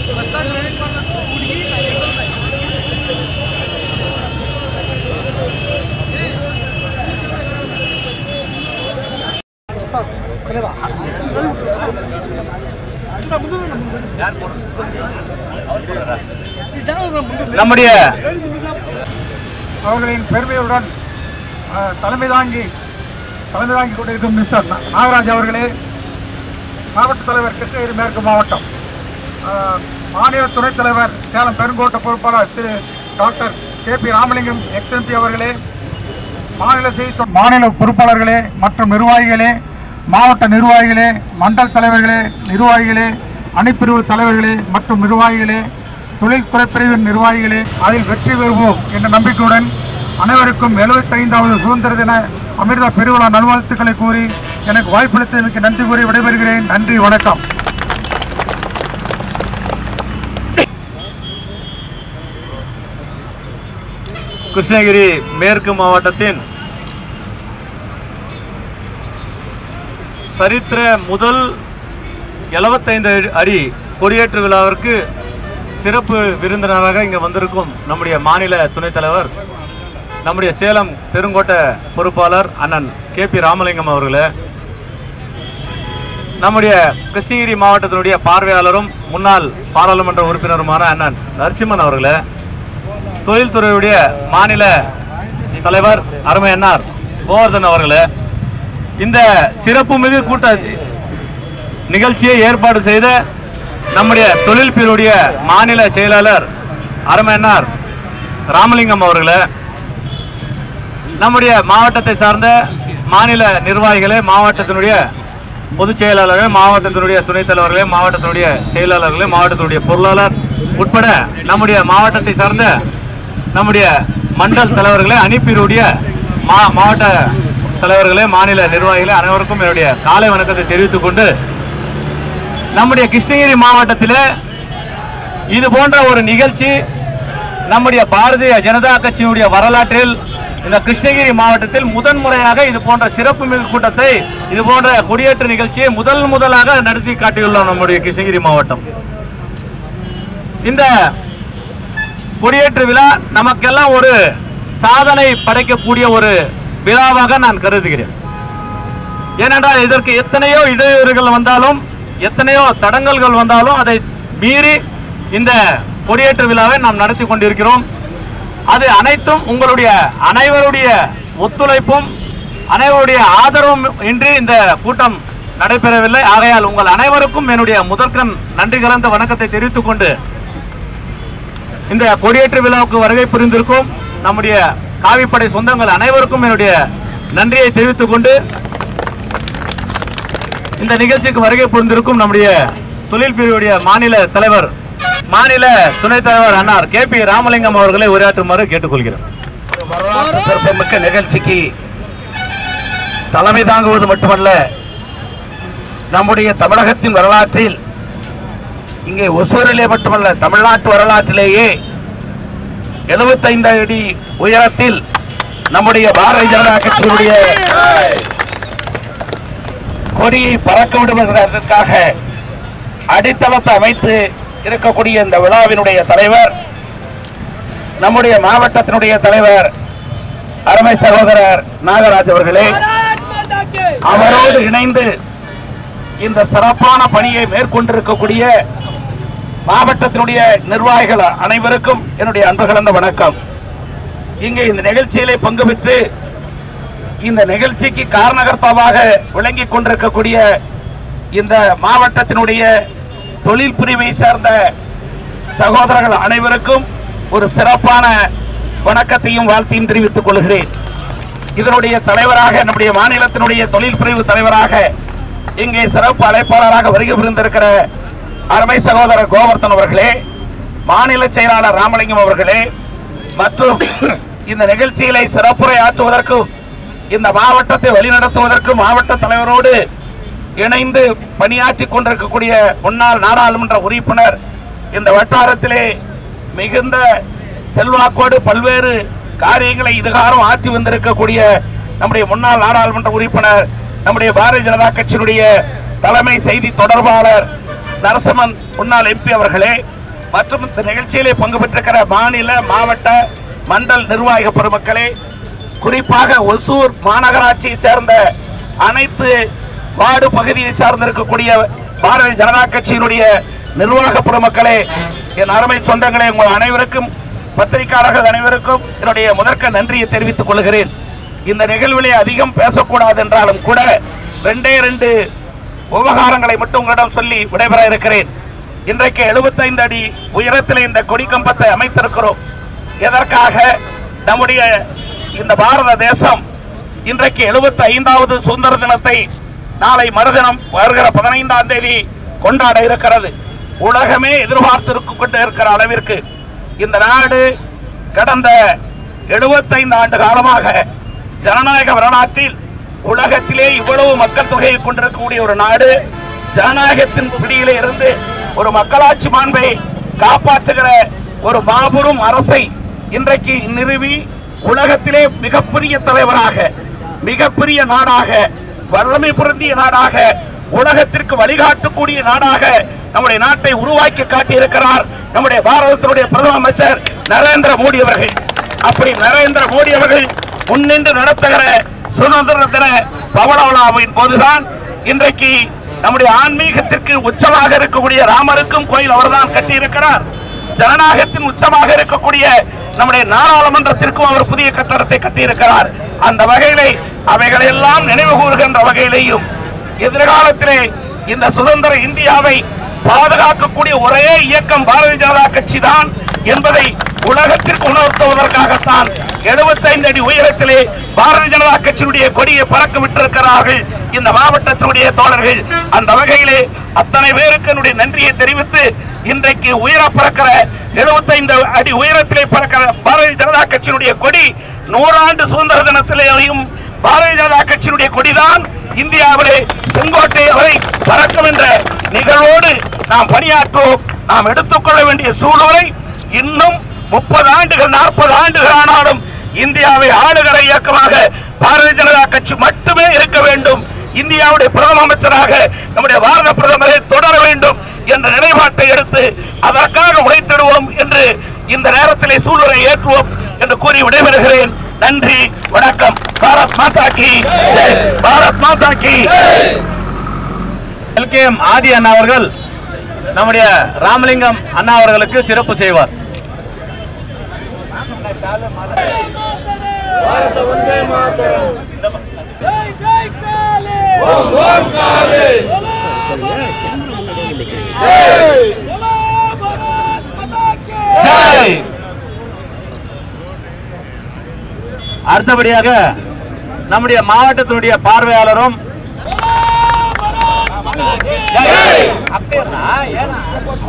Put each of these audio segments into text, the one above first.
நம்முடைய அவர்களின் பெருமையுடன் அஹ், தலைமை தாங்கி தலைமை தாங்கி கொண்டிருக்கும் மிஸ்டர் நா- நாகராஜ் அவர்களே மாவட்ட தலைவர் கிருஷ்ணகிரி மேற்கு மாவட்டம் அஹ், மாநில துணைத் தலைவர் சேலம் பெருங்கோட்ட பொறுப்பாளர் Thiru doctor K P Ramalingam ex MP அவர்களே மாநில செய்தி மாநில பொறுப்பாளர்களே மற்றும் நிர்வாகிகளே மாவட்ட நிர்வாகிகளே மண்டல் தலைவர்களே நிர்வாகிகளே அணிப்பிரிவு தலைவர்களே மற்றும் நிர்வாகிகளே தொழில்துறை பிரிவின் நிர்வாகிகளே அதில் வெற்றி பெறுவோம் என்ற நம்பிக்கையுடன் அனைவருக்கும் 75வது சுதந்திர தின அமிர்த பெருவிழா நல்வாழ்த்துக்களை கூறி எனக்கு வாய்ப்பளித்ததற்கு நன்றி கூறி விடைபெறுகிறேன் நன்றி வணக்கம் கிருஷ்ணகிரி மேற்கு மாவட்டத்தின் சரித்திர முதல் 75 அடி கொடியேற்று விழாவிற்கு சிறப்பு விருந்தினராக இங்கே வந்திருக்கும் நம்முடைய மாநில துணைத் தலைவர் நம்முடைய சேலம் பெருங்கோட்ட பொறுப்பாளர் அண்ணன் கே பி ராமலிங்கம் அவர்களே நம்முடைய கிருஷ்ணகிரி மாவட்டத்தினுடைய பார்வையாளரும் முன்னாள் பாராளுமன்ற உறுப்பினருமான அண்ணன் நரசிம்மன் அவர்களே தொழில்துறையுடைய மாநில தலைவர் அருமை அண்ணார் கோவர்தன் அவர்களே இந்த சிறப்புமிகு கூட்ட நிகழ்ச்சியை ஏற்பாடு செய்த நம்முடைய தொழில் பிரிவுடைய மாநில செயலாளர் அருமை அண்ணார் ராமலிங்கம் அவர்களே நம்முடைய மாவட்டத்தை சார்ந்த மாநில நிர்வாகிகளே மாவட்டத்தினுடைய பொதுச் செயலாளர்களே மாவட்டத்தினுடைய துணைத் தலைவர்களே மாவட்டத்தினுடைய செயலாளர்களே மாவட்டத்தினுடைய பொருளாளர் உட்பட நம்முடைய மாவட்டத்தை சார்ந்த நம்முடைய மண்டல் தலைவர்களே அணிப்பிரிவுடைய மா மாவட்ட தலைவர்களே மாநில நிர்வாகிகளே அனைவருக்கும் என்னுடைய காலை வணக்கத்தை தெரிவித்துக் கொண்டு நம்முடைய கிருஷ்ணகிரி மாவட்டத்திலே இது போன்ற ஒரு நிகழ்ச்சி நம்முடைய பாரதிய ஜனதா கட்சியினுடைய வரலாற்றில் இந்த கிருஷ்ணகிரி மாவட்டத்தில் முதன் முறையாக இது போன்ற சிறப்பு மிகு கூட்டத்தை இது போன்ற கொடியேற்ற நிகழ்ச்சியை முதல் முதலாக நடத்தி காட்டியுள்ளோம் நம்முடைய கிருஷ்ணகிரி மாவட்டம் இந்த கொடியேற்று விழா நமக்கெல்லாம் ஒரு சாதனை படைக்கக்கூடிய ஒரு விழாவாக நான் கருதுகிறேன் ஏனென்றால் இதற்கு எத்தனையோ இடையூறுகள் வந்தாலும் எத்தனையோ தடங்கல்கள் வந்தாலும் அதை மீறி இந்த கொடியேற்று விழாவை நாம் நடத்தி கொண்டிருக்கிறோம் அது அனைத்தும் உங்களுடைய அனைவருடைய ஒத்துழைப்பும் அனைவருடைய ஆதரவும் இன்றி இந்த கூட்டம் நடைபெறவில்லை ஆகையால் உங்கள் அனைவருக்கும் என்னுடைய முதற்கண் நன்றி கலந்த வணக்கத்தை தெரிவித்துக் கொண்டு இந்த கொடியேற்று விழாவுக்கு வருகை புரிந்திருக்கும் நம்முடைய காவிப்படை சொந்தங்கள் அனைவருக்கும் என்னுடைய நன்றியை தெரிவித்துக் கொண்டு இந்த நிகழ்ச்சிக்கு வருகை புரிந்திருக்கும் நம்முடைய தொழில் பிரிவுடைய மாநில தலைவர் மாநில துணைத் தலைவர் அன்னார் கே பி ராமலிங்கம் அவர்களை உரையாற்றுமாறு கேட்டுக்கொள்கிறேன் வரலாற்று சிறப்புமிக்க நிகழ்ச்சிக்கு தலைமை தாங்குவது மட்டுமல்ல நம்முடைய தமிழகத்தின் வரலாற்றில் இங்கே ஒசூரிலே மட்டுமல்ல தமிழ்நாட்டு வரலாற்றிலேயே 75 அடி உயரத்தில் நம்முடைய பாரதிய ஜனதா கட்சியினுடைய கொடியை பறக்க விடுவதற்காக அடித்தளத்தை அமைத்து இருக்கக்கூடிய இந்த விழாவினுடைய தலைவர் நம்முடைய மாவட்டத்தினுடைய தலைவர் அருமை சகோதரர் நாகராஜ் அவர்களே அவரோடு இணைந்து இந்த சிறப்பான பணியை மேற்கொண்டிருக்கக்கூடிய மாவட்டத்தினுடைய நிர்வாகிகள் அனைவருக்கும் என்னுடைய அன்பு கலந்த வணக்கம் இங்கே இந்த நிகழ்ச்சியிலே பங்கு பெற்று இந்த நிகழ்ச்சிக்கு காரணகர்த்தாவாக விளங்கிக் கொண்டிருக்கக்கூடிய இந்த மாவட்டத்தினுடைய தொழில் பிரிவை சார்ந்த சகோதரர்கள் அனைவருக்கும் ஒரு சிறப்பான வணக்கத்தையும் வாழ்த்தையும் தெரிவித்துக் கொள்கிறேன் இதனுடைய தலைவராக நம்முடைய மாநிலத்தினுடைய தொழில் பிரிவு தலைவராக இங்கே சிறப்பு அழைப்பாளராக வருகை புரிந்திருக்கிற அருமை சகோதரர் கோவர்த்தன் அவர்களே மாநில செயலாளர் ராமலிங்கம் அவர்களே மற்றும் இந்த நிகழ்ச்சிகளை சிறப்புரை ஆற்றுவதற்கும் இந்த மாவட்டத்தை வழிநடத்துவதற்கும் மாவட்ட தலைவரோடு இணைந்து பணியாற்றி கொண்டிருக்கக்கூடிய முன்னாள் நாடாளுமன்ற உறுப்பினர் இந்த வட்டாரத்திலே மிகுந்த செல்வாக்கோடு பல்வேறு காரியங்களை இதுகாரம் ஆற்றி வந்திருக்கக்கூடிய நம்முடைய முன்னாள் நாடாளுமன்ற உறுப்பினர் நம்முடைய பாரதிய ஜனதா கட்சியினுடைய தலைமை செய்தி தொடர்பாளர் நரசிம்மன் முன்னாள் எம்பி அவர்களே மற்றும் இந்த நிகழ்ச்சியிலே பங்கு பெற்றிருக்கிற மாநில மாவட்ட மண்டல் நிர்வாக பெருமக்களே குறிப்பாக ஒசூர் மாநகராட்சியை சேர்ந்த அனைத்து வார்டு பகுதியை சார்ந்திருக்கக்கூடிய பாரதிய ஜனதா கட்சியினுடைய நிர்வாக பெருமக்களே என் அருமை சொந்தங்களே உங்கள் அனைவருக்கும் பத்திரிகையாளர்கள் அனைவருக்கும் என்னுடைய முதற்க நன்றியை தெரிவித்துக் கொள்கிறேன் இந்த நிகழ்விலே அதிகம் பேசக்கூடாது என்றாலும் கூட ரெண்டே ரெண்டு விவகாரங்களை மட்டும் உங்களிடம் சொல்லி விடைபெற இருக்கிறேன் இன்றைக்கு 75 அடி உயரத்தில் இந்த கொடி கம்பத்தை அமைத்திருக்கிறோம் எதற்காக நம்முடைய இந்த பாரத தேசம் இன்றைக்கு 75வது ஐந்தாவது சுதந்திர தினத்தை நாளை மறுதினம் வருகிற பதினைந்தாம் தேதி கொண்டாட இருக்கிறது உலகமே எதிர்பார்த்திருக்கு கொண்டு இருக்கிற அளவிற்கு இந்த நாடு கடந்த 75 ஆண்டு காலமாக ஜனநாயக வரலாற்றில் உலகத்திலே இவ்வளவு மக்கள் தொகையை கொண்டிருக்கக்கூடிய ஒரு நாடு ஜனநாயகத்தின் பிடியிலே இருந்து ஒரு மக்களாட்சி மாண்பை காப்பாற்றுகிற ஒரு மாபெரும் அரசை இன்றைக்கு நிறுவி உலகத்திலே மிகப்பெரிய தலைவராக மிகப்பெரிய நாடாக வல்லமை பொருந்திய நாடாக உலகத்திற்கு வழிகாட்டக்கூடிய நாடாக நம்முடைய நாட்டை உருவாக்கி காட்டியிருக்கிறார் நம்முடைய பாரதத்தினுடைய பிரதம அமைச்சர் நரேந்திர மோடி அவர்கள் அப்படி நரேந்திர மோடி அவர்கள் முன்னின்று நடத்துகிற சுதந்திர தின பவள விழாவின் போதுதான் இன்றைக்கு நம்முடைய ஆன்மீகத்திற்கு உச்சமாக இருக்கக்கூடிய ராமருக்கும் கோயில் அவர்தான் கட்டியிருக்கிறார் ஜனநாயகத்தின் உச்சமாக இருக்கக்கூடிய நம்முடைய நாடாளுமன்றத்திற்கும் அவர் புதிய கட்டடத்தை கட்டியிருக்கிறார் அந்த வகையிலே அவைகளை எல்லாம் நினைவு கூறுகின்ற வகையிலேயும் எதிர்காலத்திலே இந்த சுதந்திர இந்தியாவை பாதுகாக்கக்கூடிய ஒரே இயக்கம் பாரதிய ஜனதா கட்சி தான் என்பதை உலகத்திற்கு உணர்த்துவதற்காகத்தான் 75 அடி உயரத்திலே பாரதிய ஜனதா கட்சியினுடைய கொடியை பறக்க விட்டிருக்கிறார்கள் இந்த மாவட்டத்தினுடைய தோழர்கள் அந்த வகையிலே அத்தனை பேருக்கு என்னுடைய நன்றியை தெரிவித்து இன்றைக்கு உயர பறக்கிற 75 அடி உயரத்திலே பறக்கிற பாரதிய ஜனதா கட்சியினுடைய கொடி நூறாண்டு சுதந்திர தினத்திலேயும் பாரதிய ஜனதா கட்சியினுடைய கொடிதான் இந்தியாவிலே செங்கோட்டை வரை பறக்கும் என்ற நிகழ்வோடு நாம் பணியாற்றுவோம் நாம் எடுத்துக்கொள்ள வேண்டிய சூழ்நிலை இன்னும் முப்பது ஆண்டுகள் நாற்பது ஆண்டுகள் ஆனாலும் இந்தியாவை ஆளுகிற இயக்கமாக பாரதிய ஜனதா கட்சி மட்டுமே இருக்க வேண்டும் இந்தியாவுடைய பிரதம அமைச்சராக நம்முடைய பாரத பிரதமரை தொடர வேண்டும் என்ற நிலைப்பாட்டை எடுத்து அதற்காக உழைத்திடுவோம் என்று இந்த நேரத்திலே சூழலை ஏற்றுவோம் என்று கூறி விடைபெறுகிறேன் நன்றி வணக்கம் பாரத் மாதா கி ஜெய். பாரத் மாதா கி எல்கேஎம் ஆதி அண்ணா அவர்கள் நம்முடைய ராமலிங்கம் அண்ணா அவர்களுக்கு சிறப்பு செய்வார் ஜெய் ஜெய் காலே ஓம் ஓம் காலே ஜெய் போலோ பாரத் மாதா கி ஜெய். அடுத்தபடியாக நம்முடைய மாவட்டத்தினுடைய பார்வையாளரும் ஜெய். அப்படியா? ஏன்னா?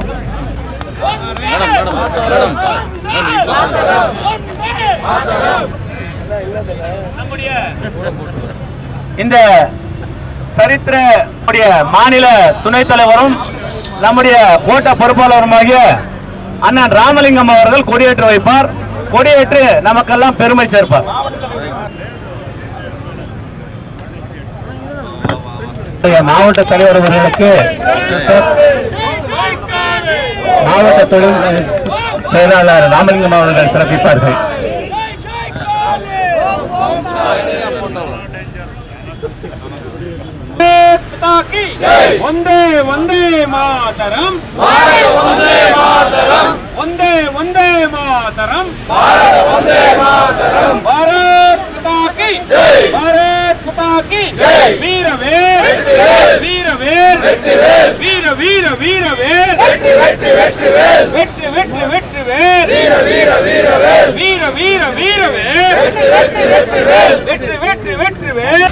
நம்முடைய இந்த சரித்திர நம்முடைய மாநில துணைத் தலைவரும் நம்முடைய ஓட்ட பொறுப்பாளருமாகிய அண்ணன் ராமலிங்கம் அவர்கள் கொடியேற்றி வைப்பார் கொடியேற்று நமக்கெல்லாம் பெருமை சேர்ப்பார் மாவட்ட தலைவர் அவர்களுக்கு மாவட்ட தொழில் செயலாளர் ராமலிங்கம் அவர்கள் சிறப்பிப்பார்கள் ಒಂದೇ ಒಂದೇ ಮಾತರಂ ಒಂದೇ ಮಾತರಂ ಒಂದೇ ಒಂದೇ ಮಾತರಂ ಭಾರತ್ ಮಾತಾ ಕಿ ಭಾರತ್ ಮಾತಾ ಕಿ ವೀರ ವೇರ್ ವೀರ ವೇರ್ ವೀರ ವೀರ ವೀರ ವೇರ್ வெற்றி வெற்றி வெற்றி வேர் வீர வீர வீர வேர் வீர வீர வீர வேர் வெற்றி வெற்றி வெற்றி வேர் வெற்றி வெற்றி வெற்றி வேர்